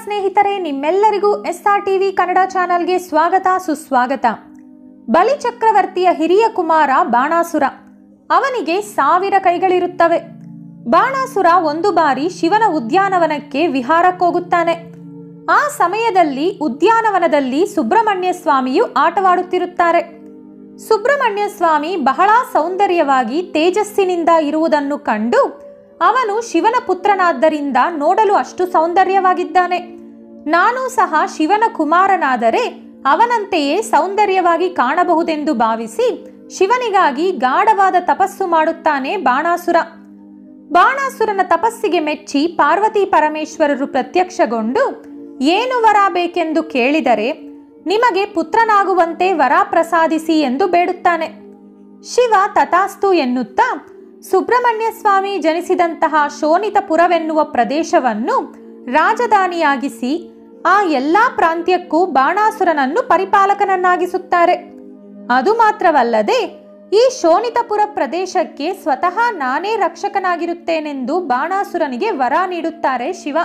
ಸ್ನೇಹಿತರೆ ನಿಮ್ಮೆಲ್ಲರಿಗೂ S R TV Kannada ಚಾನೆಲ್ಗೆ ಸ್ವಾಗತ ಸುಸ್ವಾಗತ ಬಲಿ ಚಕ್ರವರ್ತಿಯ ಹಿರಿಯ ಕುಮಾರ ಬಾಣಾಸುರ ಅವನಿಗೆ ಸಾವಿರ ಕೈಗಳಿರುತ್ತವೆ ಬಾಣಾಸುರ ಒಂದು ಬಾರಿ ಶಿವನ ಉದ್ಯಾನವನಕ್ಕೆ ವಿಹಾರಕ್ಕೋಗುತ್ತಾನೆ ಆ ಸಮಯದಲ್ಲಿ ಉದ್ಯಾನವನದಲ್ಲಿ ಸುಬ್ರಹ್ಮಣ್ಯ ಸ್ವಾಮಿಯು ಆಟವಾಡುತ್ತಿರುತ್ತಾರೆ ಸುಬ್ರಹ್ಮಣ್ಯ ಸ್ವಾಮಿ ಬಹಳ ಸೌಂದರ್ಯವಾಗಿ ತೇಜಸ್ಸಿನಿಂದ ಇರುವುದನ್ನು ಕಂಡು ಅವನು ಶಿವನ ಪುತ್ರನಾದ್ದರಿಂದ ನೋಡಲು ಅಷ್ಟು ಸೌಂದರ್ಯವಾಗಿದ್ದಾನೆ ನಾನು ಸಹ ಶಿವನ ಕುಮಾರನಾದರೆ ಅವನಂತೆಯೇ ಸೌಂದರ್ಯವಾಗಿ ಕಾಣಬಹುದೆಂದು ಭಾವಿಸಿ ಶಿವನಿಗಾಗಿ ಗಾಢವಾದ ತಪಸ್ಸು ಮಾಡುತ್ತಾನೆ ಬಾಣಾಸುರ ಬಾಣಾಸುರನ ತಪಸ್ಸಿಗೆ ಮೆಚ್ಚಿ ಪಾರ್ವತಿ ಪರಮೇಶ್ವರರು ಪ್ರತ್ಯಕ್ಷಗೊಂಡು ಏನು ವರ ಬೇಕೆಂದು ಕೇಳಿದರೆ ನಿಮಗೆ ಪುತ್ರನಾಗುವಂತೆ ವರ ಪ್ರಸಾದಿಸಿ ಎಂದು ಬೇಡುತ್ತಾನೆ ಶಿವ ತಥಾಸ್ತು ಎನ್ನುತ್ತಾ ಸುಬ್ರಹ್ಮಣ್ಯ ಸ್ವಾಮಿ ಜನಿಸಿದಂತಹ ಶೋಣಿತಪುರವೆನ್ನುವ ಪ್ರದೇಶವನ್ನು ರಾಜಧಾನಿಯಾಗಿಸಿ ಆ ಎಲ್ಲಾ ಪ್ರಾಂತ್ಯಕ್ಕೂ ಬಾಣಾಸುರನನ್ನು ಪರಿಪಾಲಕನನ್ನಾಗಿಸುತ್ತಾರೆ ಅದು ಮಾತ್ರವಲ್ಲದೆ ಈ ಶೋಣಿತಪುರ ಪ್ರದೇಶಕ್ಕೆ ಸ್ವತಃ ನಾನೇ ರಕ್ಷಕನಾಗಿರುತ್ತೇನೆಂದು ಬಾಣಾಸುರನಿಗೆ ವರ ನೀಡುತ್ತಾರೆ ಶಿವ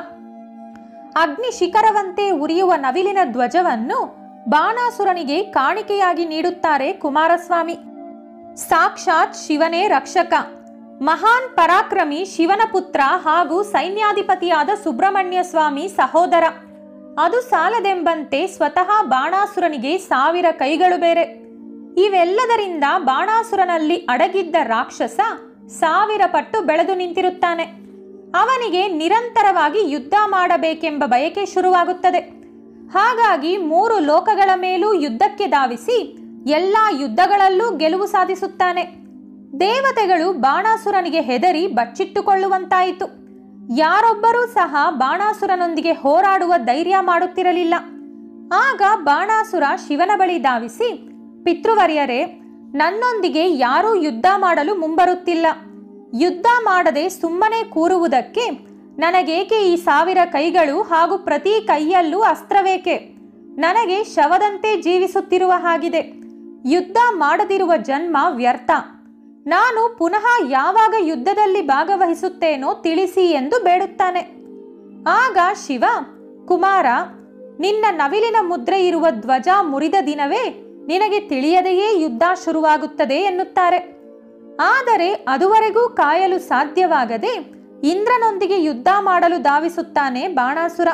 ಅಗ್ನಿ ಶಿಖರವಂತೆ ಉರಿಯುವ ನವಿಲಿನ ಧ್ವಜವನ್ನು ಬಾಣಾಸುರನಿಗೆ ಕಾಣಿಕೆಯಾಗಿ ನೀಡುತ್ತಾರೆ ಕುಮಾರಸ್ವಾಮಿ ಸಾಕ್ಷಾತ್ ಶಿವನೇ ರಕ್ಷಕ ಮಹಾನ್ ಪರಾಕ್ರಮಿ ಶಿವನ ಪುತ್ರ ಹಾಗೂ ಸೈನ್ಯಾಧಿಪತಿಯಾದ ಸುಬ್ರಹ್ಮಣ್ಯ ಸ್ವಾಮಿ ಸಹೋದರ ಅದು ಸಾಲದೆಂಬಂತೆ ಸ್ವತಃ ಬಾಣಾಸುರನಿಗೆ ಸಾವಿರ ಕೈಗಳು ಬೇರೆ ಇವೆಲ್ಲದರಿಂದ ಬಾಣಾಸುರನಲ್ಲಿ ಅಡಗಿದ್ದ ರಾಕ್ಷಸ ಸಾವಿರ ಪಟ್ಟು ಬೆಳೆದು ನಿಂತಿರುತ್ತಾನೆ ಅವನಿಗೆ ನಿರಂತರವಾಗಿ ಯುದ್ಧ ಮಾಡಬೇಕೆಂಬ ಬಯಕೆ ಶುರುವಾಗುತ್ತದೆ ಹಾಗಾಗಿ ಮೂರು ಲೋಕಗಳ ಮೇಲೂ ಯುದ್ಧಕ್ಕೆ ಧಾವಿಸಿ ಎಲ್ಲ ಯುದ್ಧಗಳಲ್ಲೂ ಗೆಲುವು ಸಾಧಿಸುತ್ತಾನೆ ದೇವತೆಗಳು ಬಾಣಾಸುರನಿಗೆ ಹೆದರಿ ಬಚ್ಚಿಟ್ಟುಕೊಳ್ಳುವಂತಾಯಿತು ಯಾರೊಬ್ಬರೂ ಸಹ ಬಾಣಾಸುರನೊಂದಿಗೆ ಹೋರಾಡುವ ಧೈರ್ಯ ಮಾಡುತ್ತಿರಲಿಲ್ಲ ಆಗ ಬಾಣಾಸುರ ಶಿವನ ಬಳಿ ಧಾವಿಸಿ ಪಿತೃವರ್ಯರೇ ನನ್ನೊಂದಿಗೆ ಯಾರೂ ಯುದ್ಧ ಮಾಡಲು ಮುಂಬರುತ್ತಿಲ್ಲ ಯುದ್ಧ ಮಾಡದೆ ಸುಮ್ಮನೆ ಕೂರುವುದಕ್ಕೆ ನನಗೇಕೆ ಈ ಸಾವಿರ ಕೈಗಳು ಹಾಗೂ ಪ್ರತಿ ಕೈಯಲ್ಲೂ ಅಸ್ತ್ರವೇಕೆ ನನಗೆ ಶವದಂತೆ ಜೀವಿಸುತ್ತಿರುವ ಹಾಗಿದೆ ಯುದ್ಧ ಮಾಡದಿರುವ ಜನ್ಮ ವ್ಯರ್ಥ ನಾನು ಪುನಃ ಯಾವಾಗ ಯುದ್ಧದಲ್ಲಿ ಭಾಗವಹಿಸುತ್ತೇನೋ ತಿಳಿಸಿ ಎಂದು ಬೇಡುತ್ತಾನೆ ಆಗ ಶಿವ ಕುಮಾರ ನಿನ್ನ ನವಿಲಿನ ಮುದ್ರೆ ಇರುವ ಧ್ವಜ ಮುರಿದ ದಿನವೇ ನಿನಗೆ ತಿಳಿಯದೆಯೇ ಯುದ್ಧ ಶುರುವಾಗುತ್ತದೆ ಎನ್ನುತ್ತಾರೆ ಆದರೆ ಅದುವರೆಗೂ ಕಾಯಲು ಸಾಧ್ಯವಾಗದೆ ಇಂದ್ರನೊಂದಿಗೆ ಯುದ್ಧ ಮಾಡಲು ಧಾವಿಸುತ್ತಾನೆ ಬಾಣಾಸುರ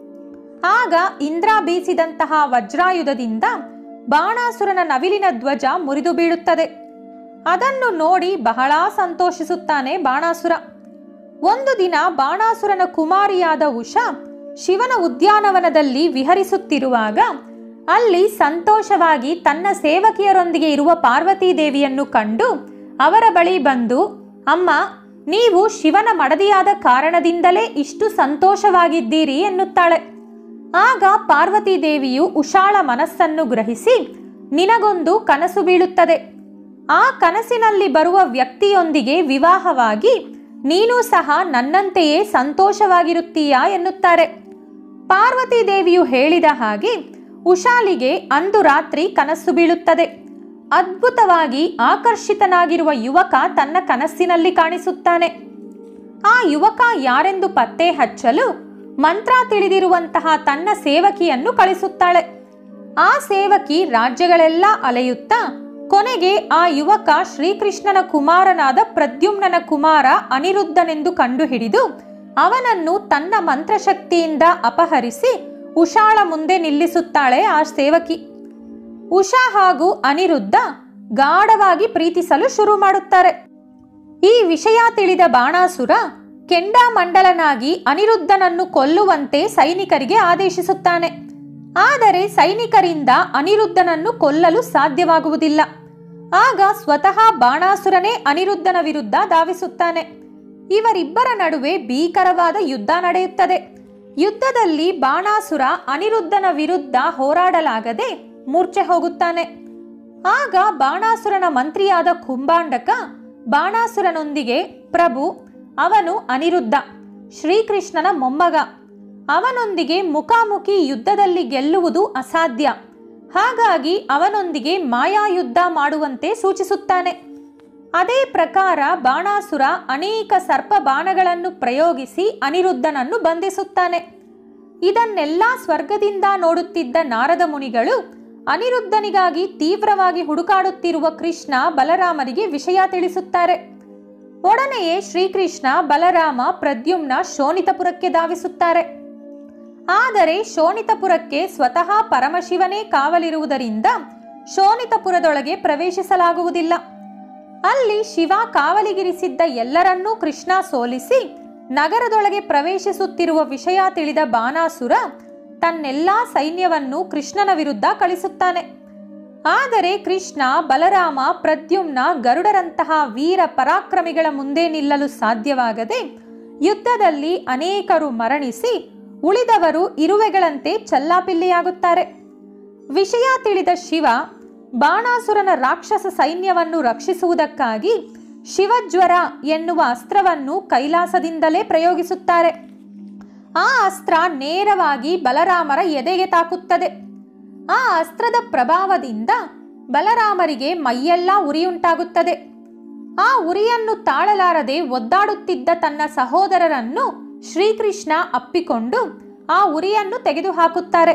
ಆಗ ಇಂದ್ರ ಬೀಸಿದಂತಹ ವಜ್ರಾಯುಧದಿಂದ ಬಾಣಾಸುರನ ನವಿಲಿನ ಧ್ವಜ ಮುರಿದು ಬೀಳುತ್ತದೆ ಅದನ್ನು ನೋಡಿ ಬಹಳ ಸಂತೋಷಿಸುತ್ತಾನೆ ಬಾಣಾಸುರ ಒಂದು ದಿನ ಬಾಣಾಸುರನ ಕುಮಾರಿಯಾದ ಉಷಾ ಶಿವನ ಉದ್ಯಾನವನದಲ್ಲಿ ವಿಹರಿಸುತ್ತಿರುವಾಗ ಅಲ್ಲಿ ಸಂತೋಷವಾಗಿ ತನ್ನ ಸೇವಕಿಯರೊಂದಿಗೆ ಇರುವ ಪಾರ್ವತೀ ದೇವಿಯನ್ನು ಕಂಡು ಅವರ ಬಳಿ ಬಂದು ಅಮ್ಮ ನೀವು ಶಿವನ ಮಡದಿಯಾದ ಕಾರಣದಿಂದಲೇ ಇಷ್ಟು ಸಂತೋಷವಾಗಿದ್ದೀರಿ ಎನ್ನುತ್ತಾಳೆ ಆಗ ಪಾರ್ವತೀ ದೇವಿಯು ಉಷಾಳ ಮನಸ್ಸನ್ನು ಗ್ರಹಿಸಿ ನಿನಗೊಂದು ಕನಸು ಬೀಳುತ್ತದೆ ಆ ಕನಸಿನಲ್ಲಿ ಬರುವ ವ್ಯಕ್ತಿಯೊಂದಿಗೆ ವಿವಾಹವಾಗಿ ನೀನು ಸಹ ನನ್ನಂತೆಯೇ ಸಂತೋಷವಾಗಿರುತ್ತೀಯಾ ಎನ್ನುತ್ತಾರೆ ಪಾರ್ವತೀ ದೇವಿಯು ಹೇಳಿದ ಹಾಗೆ ಉಷಾಲಿಗೆ ಅಂದು ರಾತ್ರಿ ಕನಸು ಬೀಳುತ್ತದೆ ಅದ್ಭುತವಾಗಿ ಆಕರ್ಷಿತನಾಗಿರುವ ಯುವಕ ತನ್ನ ಕನಸಿನಲ್ಲಿ ಕಾಣಿಸುತ್ತಾನೆ ಆ ಯುವಕ ಯಾರೆಂದು ಪತ್ತೆ ಹಚ್ಚಲು ಮಂತ್ರ ತಿಳಿದಿರುವಂತಹ ತನ್ನ ಸೇವಕಿಯನ್ನು ಕಳಿಸುತ್ತಾಳೆ ಆ ಸೇವಕಿ ರಾಜ್ಯಗಳೆಲ್ಲ ಅಲೆಯುತ್ತಾ ಕೊನೆಗೆ ಆ ಯುವಕ ಶ್ರೀಕೃಷ್ಣನ ಕುಮಾರನಾದ ಪ್ರದ್ಯುಮ್ನನ ಕುಮಾರ ಅನಿರುದ್ಧನೆಂದು ಕಂಡುಹಿಡಿದು ಅವನನ್ನು ತನ್ನ ಮಂತ್ರಶಕ್ತಿಯಿಂದ ಅಪಹರಿಸಿ ಉಷಾಳ ಮುಂದೆ ನಿಲ್ಲಿಸುತ್ತಾಳೆ ಆ ಸೇವಕಿ ಉಷಾ ಹಾಗೂ ಅನಿರುದ್ಧ ಗಾಢವಾಗಿ ಪ್ರೀತಿಸಲು ಶುರು ಮಾಡುತ್ತಾರೆ ಈ ವಿಷಯ ತಿಳಿದ ಬಾಣಾಸುರ ಕೆಂಡಾಮಂಡಲನಾಗಿ ಅನಿರುದ್ಧನನ್ನು ಕೊಲ್ಲುವಂತೆ ಸೈನಿಕರಿಗೆ ಆದೇಶಿಸುತ್ತಾನೆ ಆದರೆ ಸೈನಿಕರಿಂದ ಅನಿರುದ್ಧನನ್ನು ಕೊಲ್ಲಲು ಸಾಧ್ಯವಾಗುವುದಿಲ್ಲ ಆಗ ಸ್ವತಃ ಬಾಣಾಸುರನೇ ಅನಿರುದ್ಧನ ವಿರುದ್ಧ ಧಾವಿಸುತ್ತಾನೆ ಇವರಿಬ್ಬರ ನಡುವೆ ಭೀಕರವಾದ ಯುದ್ಧ ನಡೆಯುತ್ತದೆ ಯುದ್ಧದಲ್ಲಿ ಬಾಣಾಸುರ ಅನಿರುದ್ಧನ ವಿರುದ್ಧ ಹೋರಾಡಲಾಗದೆ ಮೂರ್ಛೆ ಹೋಗುತ್ತಾನೆ ಆಗ ಬಾಣಾಸುರನ ಮಂತ್ರಿಯಾದ ಕುಂಭಾಂಡಕ ಬಾಣಾಸುರನೊಂದಿಗೆ ಪ್ರಭು ಅವನು ಅನಿರುದ್ಧ ಶ್ರೀಕೃಷ್ಣನ ಮೊಮ್ಮಗ ಅವನೊಂದಿಗೆ ಮುಖಾಮುಖಿ ಯುದ್ಧದಲ್ಲಿ ಗೆಲ್ಲುವುದು ಅಸಾಧ್ಯ ಹಾಗಾಗಿ ಅವನೊಂದಿಗೆ ಮಾಯಾಯುದ್ಧ ಮಾಡುವಂತೆ ಸೂಚಿಸುತ್ತಾನೆ ಅದೇ ಪ್ರಕಾರ ಬಾಣಾಸುರ ಅನೇಕ ಸರ್ಪ ಬಾಣಗಳನ್ನು ಪ್ರಯೋಗಿಸಿ ಅನಿರುದ್ಧನನ್ನು ಬಂಧಿಸುತ್ತಾನೆ ಇದನ್ನೆಲ್ಲ ಸ್ವರ್ಗದಿಂದ ನೋಡುತ್ತಿದ್ದ ನಾರದ ಮುನಿಗಳು ಅನಿರುದ್ಧನಿಗಾಗಿ ತೀವ್ರವಾಗಿ ಹುಡುಕಾಡುತ್ತಿರುವ ಕೃಷ್ಣ ಬಲರಾಮರಿಗೆ ವಿಷಯ ತಿಳಿಸುತ್ತಾರೆ ಒಡನೆಯೇ ಶ್ರೀಕೃಷ್ಣ ಬಲರಾಮ ಪ್ರದ್ಯುಮ್ನ ಶೋಣಿತಪುರಕ್ಕೆ ಧಾವಿಸುತ್ತಾರೆ ಆದರೆ ಶೋಣಿತಪುರಕ್ಕೆ ಸ್ವತಃ ಪರಮಶಿವನೇ ಕಾವಲಿರುವುದರಿಂದ ಶೋಣಿತಪುರದೊಳಗೆ ಪ್ರವೇಶಿಸಲಾಗುವುದಿಲ್ಲ ಅಲ್ಲಿ ಶಿವ ಕಾವಲಿಗಿರಿಸಿದ್ದ ಎಲ್ಲರನ್ನೂ ಕೃಷ್ಣ ಸೋಲಿಸಿ ನಗರದೊಳಗೆ ಪ್ರವೇಶಿಸುತ್ತಿರುವ ವಿಷಯ ತಿಳಿದ ಬಾನಾಸುರ ತನ್ನೆಲ್ಲಾ ಸೈನ್ಯವನ್ನು ಕೃಷ್ಣನ ವಿರುದ್ಧ ಕಳಿಸುತ್ತಾನೆ ಆದರೆ ಕೃಷ್ಣ ಬಲರಾಮ ಪ್ರದ್ಯುಮ್ನ ಗರುಡರಂತಹ ವೀರ ಪರಾಕ್ರಮಿಗಳ ಮುಂದೆ ನಿಲ್ಲಲು ಸಾಧ್ಯವಾಗದೆ ಯುದ್ಧದಲ್ಲಿ ಅನೇಕರು ಮರಣಿಸಿ ಉಳಿದವರು ಇರುವೆಗಳಂತೆ ಚಲ್ಲಾಪಿಲ್ಲಿಯಾಗುತ್ತಾರೆ ವಿಷಯ ತಿಳಿದ ಶಿವ ಬಾಣಾಸುರನ ರಾಕ್ಷಸ ಸೈನ್ಯವನ್ನು ರಕ್ಷಿಸುವುದಕ್ಕಾಗಿ ಶಿವಜ್ವರ ಎನ್ನುವ ಅಸ್ತ್ರವನ್ನು ಕೈಲಾಸದಿಂದಲೇ ಪ್ರಯೋಗಿಸುತ್ತಾರೆ ಆ ಅಸ್ತ್ರ ನೇರವಾಗಿ ಬಲರಾಮರ ಎದೆಗೆ ತಾಕುತ್ತದೆ ಆ ಅಸ್ತ್ರದ ಪ್ರಭಾವದಿಂದ ಬಲರಾಮರಿಗೆ ಮೈಯೆಲ್ಲ ಉರಿಯುಂಟಾಗುತ್ತದೆ ಆ ಉರಿಯನ್ನು ತಾಳಲಾರದೆ ಒದ್ದಾಡುತ್ತಿದ್ದ ತನ್ನ ಸಹೋದರರನ್ನು ಶ್ರೀಕೃಷ್ಣ ಅಪ್ಪಿಕೊಂಡು ಆ ಉರಿಯನ್ನು ತೆಗೆದುಹಾಕುತ್ತಾರೆ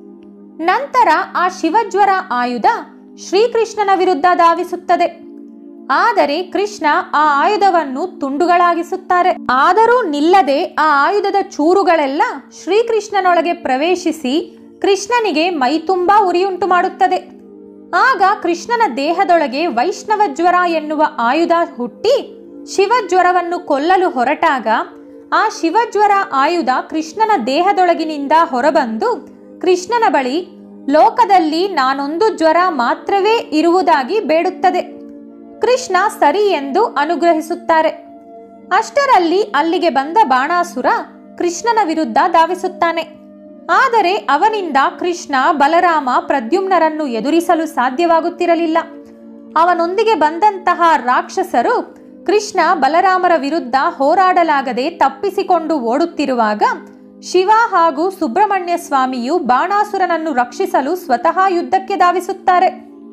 ನಂತರ ಆ ಶಿವಜ್ವರ ಆಯುಧ ಶ್ರೀಕೃಷ್ಣನ ವಿರುದ್ಧ ಧಾವಿಸುತ್ತದೆ ಆದರೆ ಕೃಷ್ಣ ಆ ಆಯುಧವನ್ನು ತುಂಡುಗಳಾಗಿಸುತ್ತಾರೆ ಆದರೂ ನಿಲ್ಲದೆ ಆ ಆಯುಧದ ಚೂರುಗಳೆಲ್ಲ ಶ್ರೀಕೃಷ್ಣನೊಳಗೆ ಪ್ರವೇಶಿಸಿ ಕೃಷ್ಣನಿಗೆ ಮೈತುಂಬಾ ಉರಿಯುಂಟು ಮಾಡುತ್ತದೆ ಆಗ ಕೃಷ್ಣನ ದೇಹದೊಳಗೆ ವೈಷ್ಣವ ಜ್ವರ ಎನ್ನುವ ಆಯುಧ ಹುಟ್ಟಿ ಶಿವಜ್ವರವನ್ನು ಕೊಲ್ಲಲು ಹೊರಟಾಗ ಆ ಶಿವಜ್ವರ ಆಯುಧ ಕೃಷ್ಣನ ದೇಹದೊಳಗಿನಿಂದ ಹೊರಬಂದು ಕೃಷ್ಣನ ಬಳಿ ಲೋಕದಲ್ಲಿ ನಾನೊಂದು ಜ್ವರ ಮಾತ್ರವೇ ಇರುವುದಾಗಿ ಬೇಡುತ್ತದೆ ಕೃಷ್ಣ ಸರಿ ಎಂದು ಅನುಗ್ರಹಿಸುತ್ತಾರೆ ಅಷ್ಟರಲ್ಲಿ ಅಲ್ಲಿಗೆ ಬಂದ ಬಾಣಾಸುರ ಕೃಷ್ಣನ ವಿರುದ್ಧ ಧಾವಿಸುತ್ತಾನೆ ಆದರೆ ಅವನಿಂದ ಕೃಷ್ಣ ಬಲರಾಮ ಪ್ರದ್ಯುಮ್ನರನ್ನು ಎದುರಿಸಲು ಸಾಧ್ಯವಾಗುತ್ತಿರಲಿಲ್ಲ ಅವನೊಂದಿಗೆ ಬಂದಂತಹ ರಾಕ್ಷಸರು ಕೃಷ್ಣ ಬಲರಾಮರ ವಿರುದ್ಧ ಹೋರಾಡಲಾಗದೆ ತಪ್ಪಿಸಿಕೊಂಡು ಓಡುತ್ತಿರುವಾಗ ಶಿವ ಹಾಗೂ ಸುಬ್ರಹ್ಮಣ್ಯ ಸ್ವಾಮಿಯು ಬಾಣಾಸುರನನ್ನು ರಕ್ಷಿಸಲು ಸ್ವತಃ ಯುದ್ಧಕ್ಕೆ ಧಾವಿಸುತ್ತಾರೆ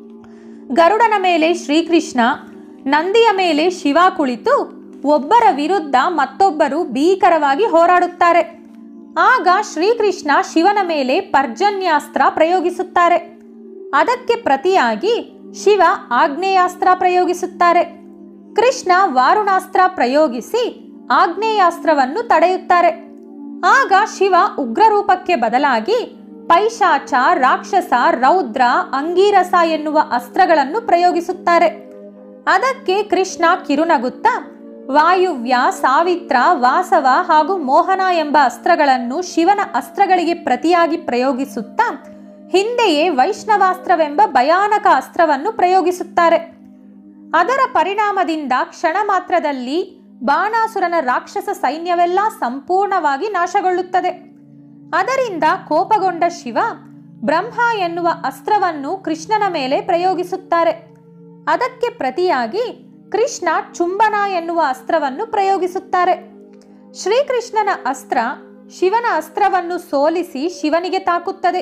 ಗರುಡನ ಮೇಲೆ ಶ್ರೀಕೃಷ್ಣ ನಂದಿಯ ಮೇಲೆ ಶಿವ ಕುಳಿತು ಒಬ್ಬರ ವಿರುದ್ಧ ಮತ್ತೊಬ್ಬರು ಭೀಕರವಾಗಿ ಹೋರಾಡುತ್ತಾರೆ ಆಗ ಶ್ರೀಕೃಷ್ಣ ಶಿವನ ಮೇಲೆ ಪರ್ಜನ್ಯಾಸ್ತ್ರ ಪ್ರಯೋಗಿಸುತ್ತಾರೆ ಅದಕ್ಕೆ ಪ್ರತಿಯಾಗಿ ಶಿವ ಆಗ್ನೇಯಾಸ್ತ್ರ ಪ್ರಯೋಗಿಸುತ್ತಾರೆ ಕೃಷ್ಣ ವಾರುಣಾಸ್ತ್ರ ಪ್ರಯೋಗಿಸಿ ಆಗ್ನೇಯಾಸ್ತ್ರವನ್ನು ತಡೆಯುತ್ತಾರೆ ಆಗ ಶಿವ ಉಗ್ರರೂಪಕ್ಕೆ ಬದಲಾಗಿ ಪೈಶಾಚ ರಾಕ್ಷಸ ರೌದ್ರ ಅಂಗೀರಸ ಎನ್ನುವ ಅಸ್ತ್ರಗಳನ್ನು ಪ್ರಯೋಗಿಸುತ್ತಾರೆ ಅದಕ್ಕೆ ಕೃಷ್ಣ ಕಿರುನಗುತ್ತಾ ವಾಯುವ್ಯ ಸಾವಿತ್ರ ವಾಸವ ಹಾಗೂ ಮೋಹನ ಎಂಬ ಅಸ್ತ್ರಗಳನ್ನು ಶಿವನ ಅಸ್ತ್ರಗಳಿಗೆ ಪ್ರತಿಯಾಗಿ ಪ್ರಯೋಗಿಸುತ್ತಾ ಹಿಂದೆಯೇ ವೈಷ್ಣವಾಸ್ತ್ರವೆಂಬ ಭಯಾನಕ ಅಸ್ತ್ರವನ್ನು ಪ್ರಯೋಗಿಸುತ್ತಾರೆ ಅದರ ಪರಿಣಾಮದಿಂದ ಕ್ಷಣ ಮಾತ್ರದಲ್ಲಿ ಬಾಣಾಸುರನ ರಾಕ್ಷಸ ಸೈನ್ಯವೆಲ್ಲ ಸಂಪೂರ್ಣವಾಗಿ ನಾಶಗೊಳ್ಳುತ್ತದೆ ಅದರಿಂದ ಕೋಪಗೊಂಡ ಶಿವ ಬ್ರಹ್ಮ ಎನ್ನುವ ಅಸ್ತ್ರವನ್ನು ಕೃಷ್ಣನ ಮೇಲೆ ಪ್ರಯೋಗಿಸುತ್ತಾರೆ ಅದಕ್ಕೆ ಪ್ರತಿಯಾಗಿ ಕೃಷ್ಣ ಚುಂಬನ ಎನ್ನುವ ಅಸ್ತ್ರವನ್ನು ಪ್ರಯೋಗಿಸುತ್ತಾರೆ ಶ್ರೀಕೃಷ್ಣನ ಅಸ್ತ್ರ ಶಿವನ ಅಸ್ತ್ರವನ್ನು ಸೋಲಿಸಿ ಶಿವನಿಗೆ ತಾಕುತ್ತದೆ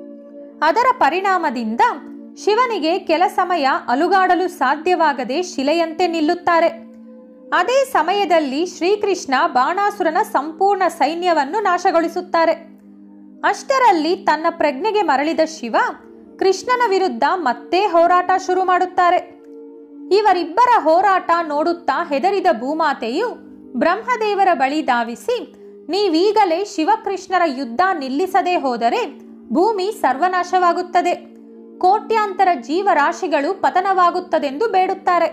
ಅದರ ಪರಿಣಾಮದಿಂದ ಶಿವನಿಗೆ ಕೆಲ ಸಮಯ ಅಲುಗಾಡಲು ಸಾಧ್ಯವಾಗದೆ ಶಿಲೆಯಂತೆ ನಿಲ್ಲುತ್ತಾರೆ ಅದೇ ಸಮಯದಲ್ಲಿ ಶ್ರೀಕೃಷ್ಣ ಬಾಣಾಸುರನ ಸಂಪೂರ್ಣ ಸೈನ್ಯವನ್ನು ನಾಶಗೊಳಿಸುತ್ತಾರೆ ಅಷ್ಟರಲ್ಲಿ ತನ್ನ ಪ್ರಜ್ಞೆಗೆ ಮರಳಿದ ಶಿವ ಕೃಷ್ಣನ ವಿರುದ್ಧ ಮತ್ತೆ ಹೋರಾಟ ಶುರು ಮಾಡುತ್ತಾರೆ ಇವರಿಬ್ಬರ ಹೋರಾಟ ನೋಡುತ್ತಾ ಹೆದರಿದ ಭೂಮಾತೆಯು ಬ್ರಹ್ಮದೇವರ ಬಳಿ ಧಾವಿಸಿ ನೀವೀಗಲೇ ಶಿವಕೃಷ್ಣರ ಯುದ್ಧ ನಿಲ್ಲಿಸದೆ ಹೋದರೆ ಭೂಮಿ ಸರ್ವನಾಶವಾಗುತ್ತದೆ ಕೋಟ್ಯಾಂತರ ಜೀವರಾಶಿಗಳು ಪತನವಾಗುತ್ತದೆಂದು ಬೇಡುತ್ತಾರೆ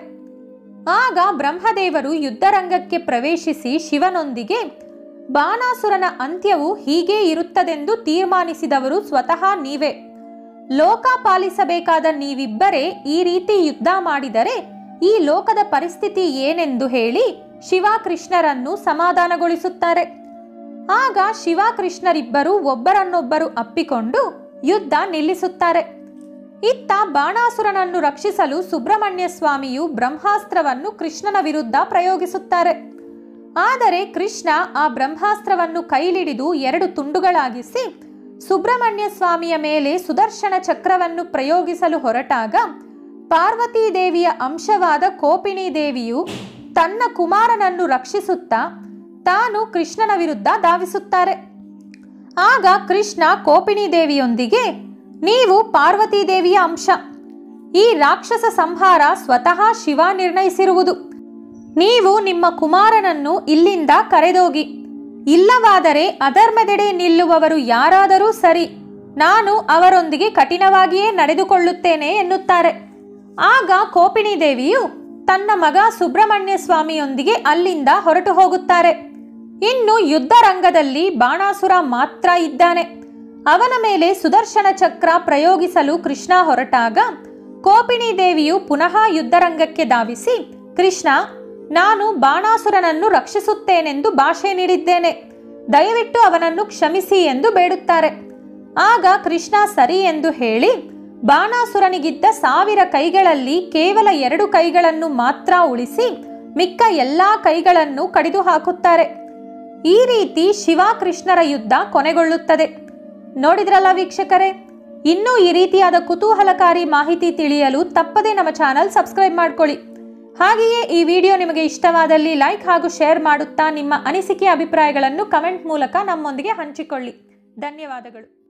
ಆಗ ಬ್ರಹ್ಮದೇವರು ಯುದ್ಧರಂಗಕ್ಕೆ ಪ್ರವೇಶಿಸಿ ಶಿವನೊಂದಿಗೆ ಬಾಣಾಸುರನ ಅಂತ್ಯವು ಹೀಗೇ ಇರುತ್ತದೆಂದು ತೀರ್ಮಾನಿಸಿದವರು ಸ್ವತಃ ನೀವೇ ಲೋಕ ಪಾಲಿಸಬೇಕಾದ ನೀವಿಬ್ಬರೇ ಈ ರೀತಿ ಯುದ್ಧ ಮಾಡಿದರೆ ಈ ಲೋಕದ ಪರಿಸ್ಥಿತಿ ಏನೆಂದು ಹೇಳಿ ಶಿವ ಕೃಷ್ಣರನ್ನು ಸಮಾಧಾನಗೊಳಿಸುತ್ತಾರೆ ಆಗ ಶಿವ ಕೃಷ್ಣರಿಬ್ಬರು ಒಬ್ಬರನ್ನೊಬ್ಬರು ಅಪ್ಪಿಕೊಂಡು ಯುದ್ಧ ನಿಲ್ಲಿಸುತ್ತಾರೆ ಇತ್ತ ಬಾಣಾಸುರನನ್ನು ರಕ್ಷಿಸಲು ಸುಬ್ರಹ್ಮಣ್ಯ ಸ್ವಾಮಿಯು ಬ್ರಹ್ಮಾಸ್ತ್ರವನ್ನು ಕೃಷ್ಣನ ವಿರುದ್ಧ ಪ್ರಯೋಗಿಸುತ್ತಾರೆ ಆದರೆ ಕೃಷ್ಣ ಆ ಬ್ರಹ್ಮಾಸ್ತ್ರವನ್ನು ಕೈಲಿಡಿದು ಎರಡು ತುಂಡುಗಳಾಗಿಸಿ ಸುಬ್ರಹ್ಮಣ್ಯ ಸ್ವಾಮಿಯ ಮೇಲೆ ಸುದರ್ಶನ ಚಕ್ರವನ್ನು ಪ್ರಯೋಗಿಸಲು ಹೊರಟಾಗ ಪಾರ್ವತೀ ದೇವಿಯ ಅಂಶವಾದ ಕೋಪಿಣಿ ದೇವಿಯು ತನ್ನ ಕುಮಾರನನ್ನು ರಕ್ಷಿಸುತ್ತಾ ತಾನು ಕೃಷ್ಣನ ವಿರುದ್ಧ ಧಾವಿಸುತ್ತಾರೆ ಆಗ ಕೃಷ್ಣ ಕೋಪಿಣಿ ದೇವಿಯೊಂದಿಗೆ ನೀವು ಪಾರ್ವತೀ ದೇವಿಯ ಅಂಶ ಈ ರಾಕ್ಷಸ ಸಂಹಾರ ಸ್ವತಃ ಶಿವ ನಿರ್ಣಯಿಸಿರುವುದು ನೀವು ನಿಮ್ಮ ಕುಮಾರನನ್ನು ಇಲ್ಲಿಂದ ಕರೆದೋಗಿ ಇಲ್ಲವಾದರೆ ಅಧರ್ಮದೆಡೆ ನಿಲ್ಲುವವರು ಯಾರಾದರೂ ಸರಿ ನಾನು ಅವರೊಂದಿಗೆ ಕಠಿಣವಾಗಿಯೇ ನಡೆದುಕೊಳ್ಳುತ್ತೇನೆ ಎನ್ನುತ್ತಾರೆ ಆಗ ಕೋಪಿಣಿ ದೇವಿಯು ತನ್ನ ಮಗ ಸುಬ್ರಹ್ಮಣ್ಯ ಸ್ವಾಮಿಯೊಂದಿಗೆ ಅಲ್ಲಿಂದ ಹೊರಟು ಹೋಗುತ್ತಾರೆ ಇನ್ನು ಯುದ್ಧ ರಂಗದಲ್ಲಿ ಬಾಣಾಸುರ ಮಾತ್ರ ಇದ್ದಾನೆ ಅವನ ಮೇಲೆ ಸುದರ್ಶನ ಚಕ್ರ ಪ್ರಯೋಗಿಸಲು ಕೃಷ್ಣ ಹೊರಟಾಗ ಕೋಪಿಣಿ ದೇವಿಯು ಪುನಃ ಯುದ್ಧರಂಗಕ್ಕೆ ಧಾವಿಸಿ ಕೃಷ್ಣ ನಾನು ಬಾಣಾಸುರನನ್ನು ರಕ್ಷಿಸುತ್ತೇನೆಂದು ಭಾಷೆ ನೀಡಿದ್ದೇನೆ ದಯವಿಟ್ಟು ಅವನನ್ನು ಕ್ಷಮಿಸಿ ಎಂದು ಬೇಡುತ್ತಾರೆ ಆಗ ಕೃಷ್ಣ ಸರಿ ಎಂದು ಹೇಳಿ ಬಾಣಾಸುರನಿಗಿದ್ದ ಸಾವಿರ ಕೈಗಳಲ್ಲಿ ಕೇವಲ ಎರಡು ಕೈಗಳನ್ನು ಮಾತ್ರ ಉಳಿಸಿ ಮಿಕ್ಕ ಎಲ್ಲಾ ಕೈಗಳನ್ನು ಕಡಿದು ಹಾಕುತ್ತಾರೆ ಈ ರೀತಿ ಶಿವ ಕೃಷ್ಣರ ಯುದ್ಧ ಕೊನೆಗೊಳ್ಳುತ್ತದೆ ನೋಡಿದ್ರಲ್ಲ ವೀಕ್ಷಕರೇ ಇನ್ನೂ ಈ ರೀತಿಯಾದ ಕುತೂಹಲಕಾರಿ ಮಾಹಿತಿ ತಿಳಿಯಲು ತಪ್ಪದೇ ನಮ್ಮ ಚಾನಲ್ ಸಬ್ಸ್ಕ್ರೈಬ್ ಮಾಡ್ಕೊಳ್ಳಿ ಹಾಗೆಯೇ ಈ ವಿಡಿಯೋ ನಿಮಗೆ ಇಷ್ಟವಾದಲ್ಲಿ ಲೈಕ್ ಹಾಗೂ ಶೇರ್ ಮಾಡುತ್ತಾ ನಿಮ್ಮ ಅನಿಸಿಕೆ ಅಭಿಪ್ರಾಯಗಳನ್ನು ಕಮೆಂಟ್ ಮೂಲಕ ನಮ್ಮೊಂದಿಗೆ ಹಂಚಿಕೊಳ್ಳಿ ಧನ್ಯವಾದಗಳು